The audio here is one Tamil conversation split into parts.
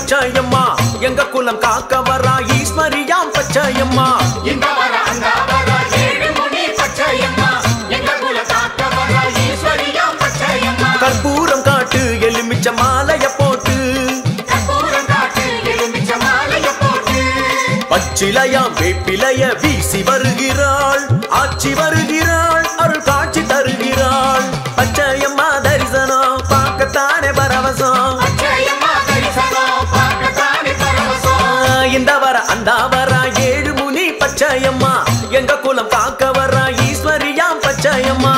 பச்சையம்மா எங்க குலம் காக்க வரா ஈஸ்வரியாம் பச்சையம்மா இந்த வர அந்த வர ஏழு முனி பச்சையம்மா எங்க குல காக்க வர ஈஸ்வரியா பச்சையம்மா கற்பூரம் காட்டு எலுமிச்ச மாலைய போட்டு கற்பூரம் காட்டு எலுமிச்ச மாலைய போட்டு பச்சிலையாம் வேப்பிலைய வீசி வருகிறாள் ஆட்சி வருகிறாள் அருள் காட்சி தருகிறாள் பச்சையம்மா தரிசனம் பார்க்கத்தானே பரவசம் பச்சையம்மா தரிசனம் பார்க்கத்தானே பரவசம் இந்த வர அந்த வர ஏழு முனி பச்சையம்மா எங்க குலம் காக்க வர ஈஸ்வரியாம் பச்சையம்மா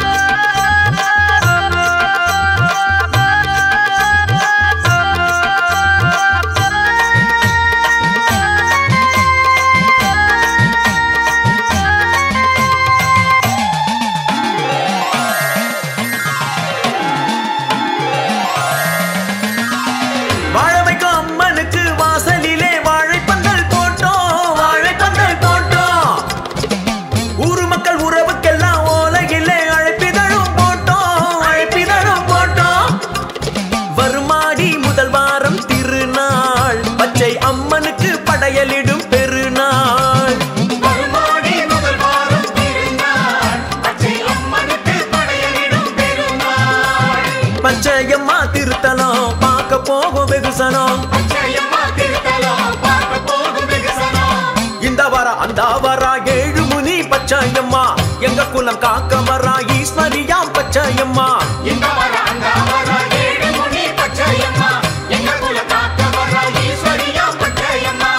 வாழவைக்கும் அம்மனுக்கு வாசலிலே வாழைப்பந்தல் போட்டோம் வாழைப்பந்தல் போட்டோம் ஊரு மக்கள் உறவுக்கெல்லாம் ஓலையிலே அழைப்பிதழும் போட்டோம் அழைப்பிதழும் போட்டோம் வருமாடி முதல் வாரம் திருநாள் பச்சை அம்மனுக்கு படையலிடும் பெருநாள் மறுமாடி முதல் வாரம் திருநாள் பச்சை அம்மனுக்கு படையலிடும் பெருநாள் பச்சையம்மா திருத்தலம் பார்க்க போகும் வெகுசனம் பச்சையம்மா திருத்தலம் பார்க்க போகும் விகசனம் இந்த வர அந்த வர ஏழு முனி பச்சையம்மா எங்க குலம் காக்க வரா ஈஸ்வரியாம் பச்சையம்மா இந்த வர அந்த வர ஏழு முனி பச்சையம்மா எங்க குல காக்க வர ஈஸ்வரியா பச்சையம்மா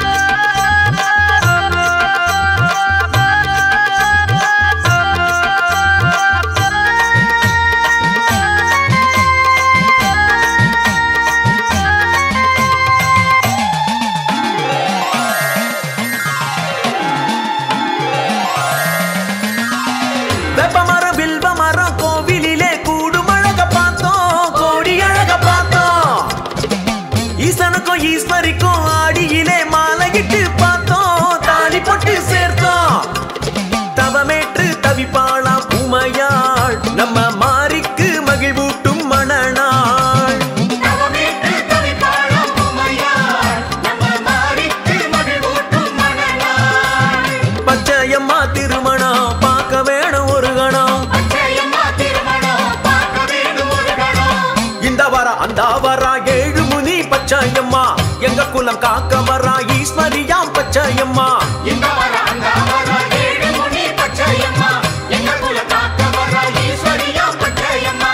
வெப்ப மரம் வில்வ மரம் கோவிலிலே கூடும் அழக பார்த்தோம் கோடி அழக பார்த்தோம் ஈசனுக்கும் ஈஸ்வரிக்கும் ஆடியிலே மாலையிட்டு பார்த்தோம் தாலி போட்டு சேர்த்தோம் தவமேற்று தவிப்பாளாம் உமையாள் நம்ம மாரிக்கு மகிழ்வூட்டும் மணநாள் தவமேற்று தவிப்பாளாம் உமையாள், நம்ம மாரிக்கு மகிழ்வூட்டும் மணநாள். பச்சையம்மா திருமணம் பார்க்க வேணும் ஒரு கணம் பச்சையம்மா திருமணம் பார்க்க வேணும் ஒரு கணம். இந்த வர அந்த வர ஏழு முனி பச்சையம்மா எங்க குலம் காக்க வரா ஈஸ்வரியாம் பச்சையம்மா இந்த வர அந்த வர ஏழு முனி பச்சையம்மா, எங்க குல காக்க வர ஈஸ்வரியா பச்சையம்மா.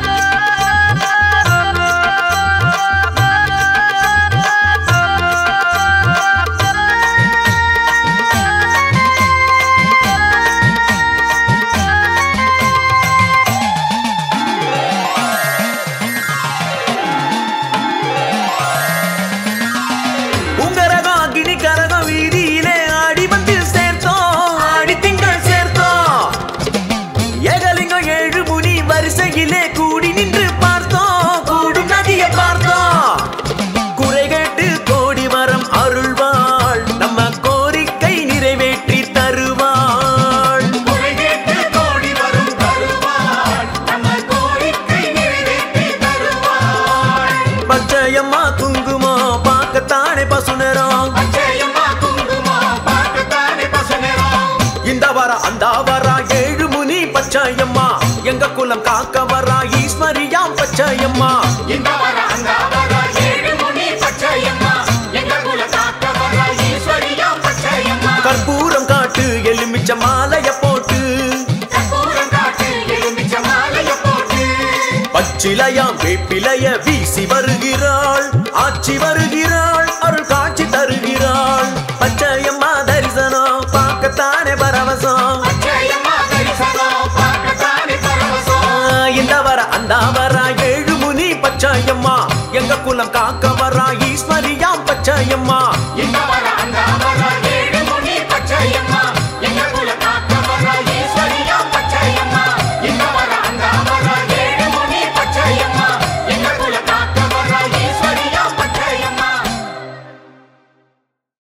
உங்க ரகம் அக்னி கரகம் வீதியிலே ஆடி வந்து சேர்த்தோம் ஆடி திங்கள் சேர்த்தோம் ஏகலிங்கம் ஏழு முனி வரிசையிலே கூடி நின்று பார்த்தோம் கூடும் நதிய பார்த்தோம் குறை கேட்டு கோடி வரம் அருள்வாள் நம்ம கோரிக்கை நிறைவேற்றி தருவாள் குறை கேட்டு கோடி வரும் தருவாள், நம்ம கோரிக்கை நிறைவேற்றி தருவாள். பச்சையம்மா குங்குமம் பார்க்கத்தானே பசுநரம் பச்சையம்மா குங்குமம் பார்க்கத்தானே பசனரம். இந்த வர அந்த வர ஏழு முனி பச்சையம்மா எங்க குலம் காக்க வரா ஈஸ்வரியாம் பச்சையம்மா இந்த வர அந்த வர ஏழு முனி பச்சையம்மா எங்க குல காக்க வர ஈஸ்வரியா பச்சையம்மா கற்பூரம் காட்டு எலுமிச்ச மாலைய போட்டு கற்பூரம் காட்டு எலுமிச்ச மாலைய போட்டு பச்சிலையாம் வேப்பிலைய வீசி வருகிறாள் ஆட்சி வருகிறாள் அருள் காட்சி தருகிறாள் பச்சையம்மா தரிசனம் பார்க்கத்தானே பரவசம் பச்சையம்மா தரிசனம் பார்க்கத்தானே பரவசம் இந்த வர அந்த வர ஏழு முனி பச்சையம்மா எங்க குலம் காக்க வரா ஈஸ்வரியாம் பச்சையம்மா